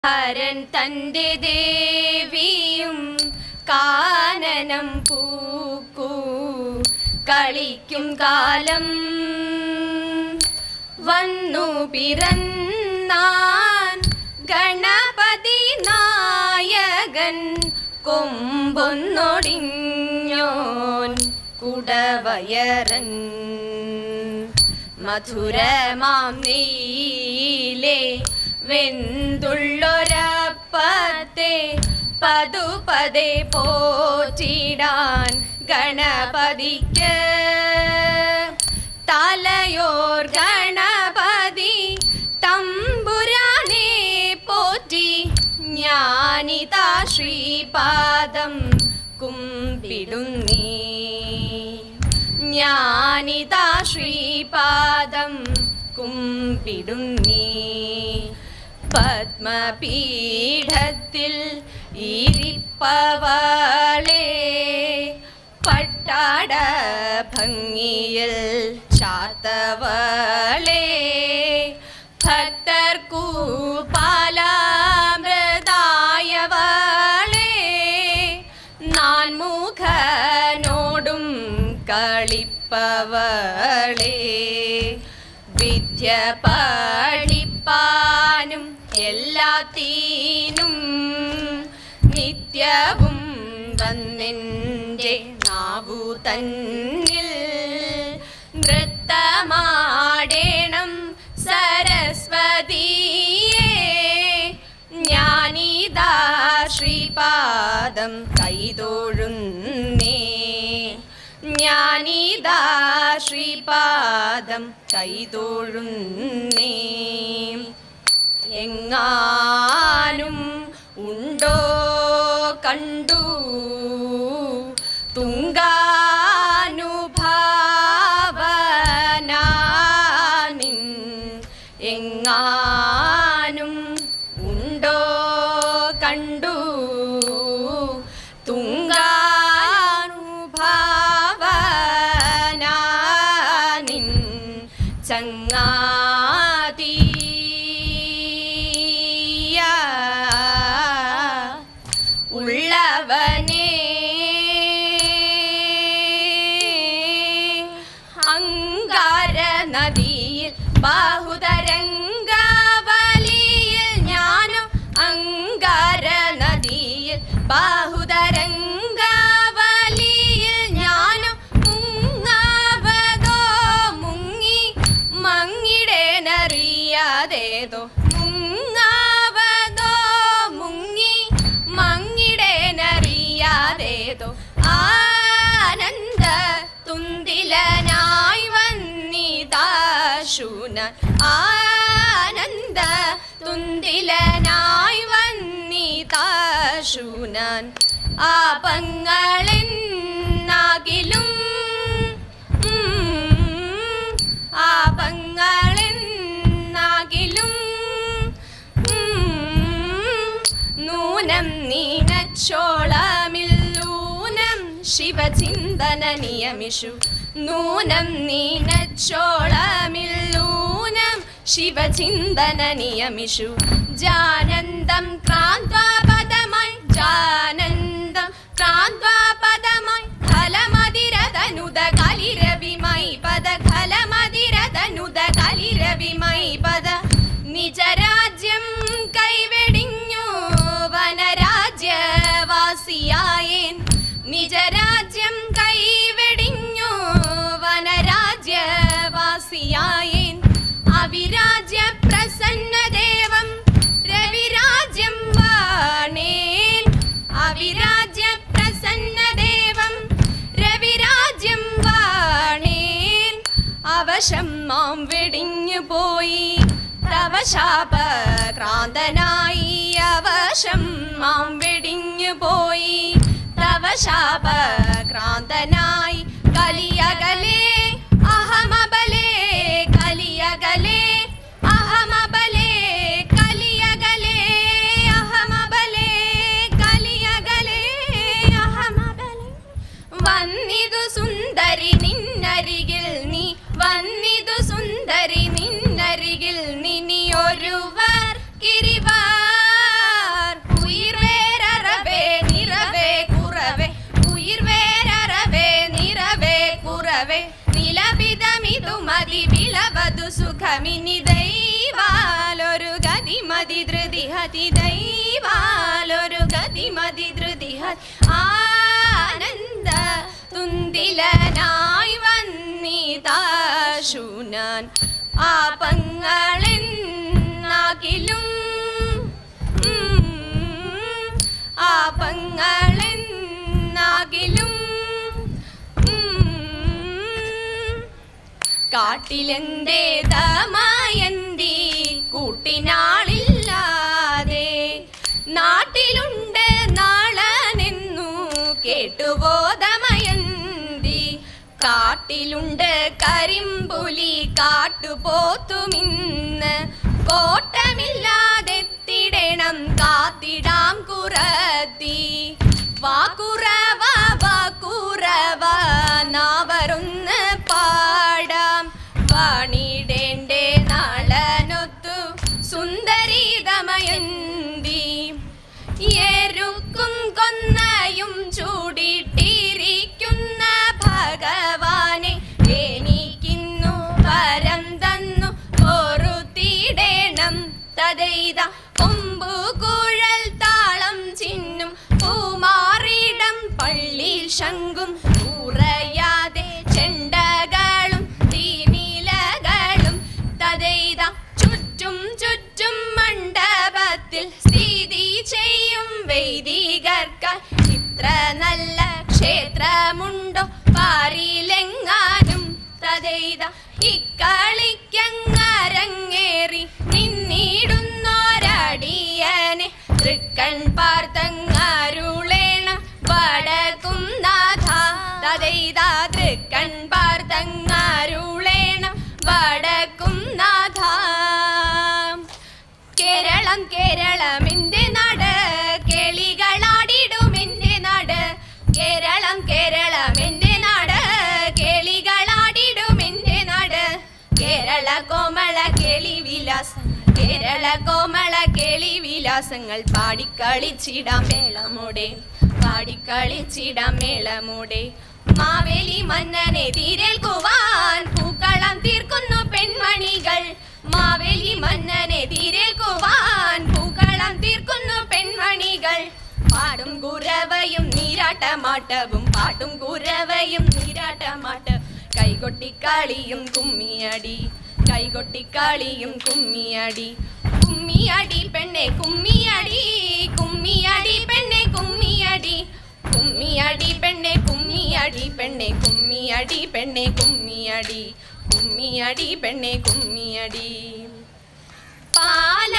ഹരൻ തന്റെ ദേവിയും കാനനം പൂക്കൂ കളിക്കും കാലം വന്നു പിറന്നാൻ ഗണപതി നായകൻ കൊമ്പൊന്നൊടിഞ്ഞോൻ കുടവയറൻ മധുരമാം നീലേ വെന്തുള്ളൊരപ്പത്തെ പതുപതെ പോറ്റിടാൻ ഗണപതിക്ക് തലയോർ ഗണപതി തമ്പുരാനെ പോറ്റി ഞാനിതാ ശ്രീപാദം കുമ്പിടുന്നീ ഞാനിതാ ശ്രീപാദം കുമ്പിടുന്നീ പത്മപീഠത്തിൽ ഇരിപ്പവളെ പട്ടാട ഭംഗിയിൽ ചാത്തവളെ ഭക്തർക്കു പാലാമൃതായവളെ നാൻമുഖനോടും കളിപ്പവളെ വിദ്യ പഠിപ്പാനും എല്ലാത്തീനും നിത്യവും വന്നെൻ്റെ നാവു തന്നിൽ നൃത്തമാടേണം സരസ്വതിയേ ഞാനിതാ ശ്രീപാദം കൈതൊഴുന്നേ ഞാനിതാ ശ്രീപാദം കൈതൊഴുന്നേ എങ്ങാനും ഉണ്ടോ കണ്ടു തുങ്കാനുഭാവനാനിൻ എങ്ങാനും ഉണ്ടോ കണ്ടു തുങ്കാനുഭാവനാനിൻ ചങ്ങാതിയ ഉള്ളവനെ അങ്കാര നദിയിൽ ബാഹുതരംഗാവലിയിൽ ഞാനും അങ്കാര നദിയിൽ ബാഹുതരംഗാവലിയിൽ ഞാനും മുങ്ങാവതോ മുങ്ങി മങ്ങിടേനറിയാതേതോ മുങ്ങാവതോ മുങ്ങി മങ്ങിടേനറിയാതേതോ ആനന്ദ തുന്തിലനായി വന്നിതാശൂന ആനന്ദ തുന്തിലനായി വന്നിതാശൂനാൻ ആപങ്ങളെന്നാകിലും ആപങ്ങളെന്നാകിലും നൂനം നീനച്ചോളമില്ലൂനം ശിവചിന്തന നിയമിഷു നൂനം നീനച്ചോളമില്ലൂനം ശിവചിന്തന നിയമിഷു ജാനന്ദം ക്രാന്താപദമായി ജാനന്ദം ക്രാന്താപദമായി ഫലമതിരതനുദ കലിരവിമൈ പദ ഫലമതിരതനുദ കലിരവിമൈ പദ നിജരാജ്യം കൈവെടിഞ്ഞു വനരാജ്യവാസിയായേൻ നിജരാജ്യം കൈവെടിഞ്ഞു വനരാജ്യവാസിയായേൻ അവിരാജ്യ പ്രസന്നദേവം രവിരാജ്യം വാണേൻ അവിരാജ്യ പ്രസന്നദേവം രവിരാജ്യം വാണേൻ അവശം മാം വെടിഞ്ഞു പോയി തവ ശാപ ക്രാന്തനായി അവശം മാം വെടിഞ്ഞു പോയി തവ ശാപ ക്രാന്തനായി കലിയകലേ അഹമബലേ കലിയകലേ അഹമബലേ കലിയകലേ അഹമബലേ കലിയകലേ അഹമബലേ വന്നിതു സുന്ദരി നിന്നരികിൽ നീ വന്നിതു സുന്ദരി നിന്നരികിൽ നിനി ഒരുവർ കിരിവാ സുഖമിനി ദൈവാലൊരു ഗതി മതി ധൃതി ഹതി ദൈവാലൊരു ഗതി മതി ധൃതി ഹതി ആനന്ദ തുന്തിലനായി വന്നിതാശു ഞാൻ ആപങ്ങളെന്നാകിലും ഉം, ആപങ്ങളെന്നാകിലും ഉം, കാട്ടിലെന്തേതമായന്തി കൂട്ടിനാളില്ലാതെ നാട്ടിലുണ്ട് നാളനെന്നു കേട്ടുബോധമയന്തി കാട്ടിലുണ്ട് കരിമ്പുലി കാട്ടുപോത്തുമിന്ന് കോട്ടമില്ലാതെത്തിടണം കാത്തിടാം കുറത്തി വാക്കുറവ വാക്കുറവ നാവറൊന്ന് പാടാം വാണിടേണ്ടേ നാളനൊത്തു സുന്ദരീതമയന്തി എരുക്കും കൊന്നയും ചൂടിട്ടിരിക്കുന്ന ഭഗവാനെ എനിക്കിന്നു വരം തന്നു ഓറുത്തിടേണം തതൈത കൊമ്പുകുഴൽ താളം ചിന്നും പൂമാറിടം പള്ളിയിൽ ശങ്കും ഉറയാതെ ചെണ്ടകളും തീനിലകളും തതൈത ചുറ്റും ചുറ്റും മണ്ഡപത്തിൽ സ്ഥിതി ചെയ്യും വൈദികർക്ക് ഇത്ര നല്ല ക്ഷേത്രമുണ്ടോ പാരിലെങ്ങാനും തതൈത ഇക്കളിക്കങ്ങരങ്ങേറി നിന്നിടുന്നോരടിയനെ തൃക്കൺ പാർത്തങ്ങാരുളേണം വടക്കും നാഥ തതൈത തൃക്കൺ പാർത്തങ്ങാരുളേണം വടക്കും നാഥ കേരളം കേരളം എന്റെ നാട് കേളികളാടിടും എന്റെ നാട് കേരളം കേരളം എന്റെ നാട് കേളികളാടിടും എന്റെ നാട് കേരള കോമള കേളി വിലാസം കേരള കോമള കേളി വിലാസങ്ങൾ പാടിക്കളിച്ചിടാം മേളമോടെ പാടിക്കളിച്ചിടാം മേളമോടെ മാവേലി മന്നനെ തീരേൽക്കുവാൻ പൂക്കളം തീർക്കുന്നു പെൺമണികൾ മാവേലി മന്നനെ തീരേൽക്കുവാൻ പൂക്കളം തീർക്കുന്നു പെൺമണികൾ പാടും കുരവയും നീരാട്ടമാട്ടവും പാട്ടും കുരവയും നീരാട്ടമാട്ട കൈകൊട്ടിക്കളിയും കുമ്മിയടി കൈകൊട്ടിക്കളിയും കുമ്മിയടി കുമ്മിയടി പെണ്ണെ കുമ്മിയടി കുമ്മിയടി പെണ്ണെ കുമ്മിയടി കുമ്മിയടി പെണ്ണെ കുമ്മിയടി പെണ്ണെ കുമ്മിയടി പെണ്ണെ കുമ്മിയടി കുമ്മിയടി പെണ്ണെ കുമ്മിയടി പാല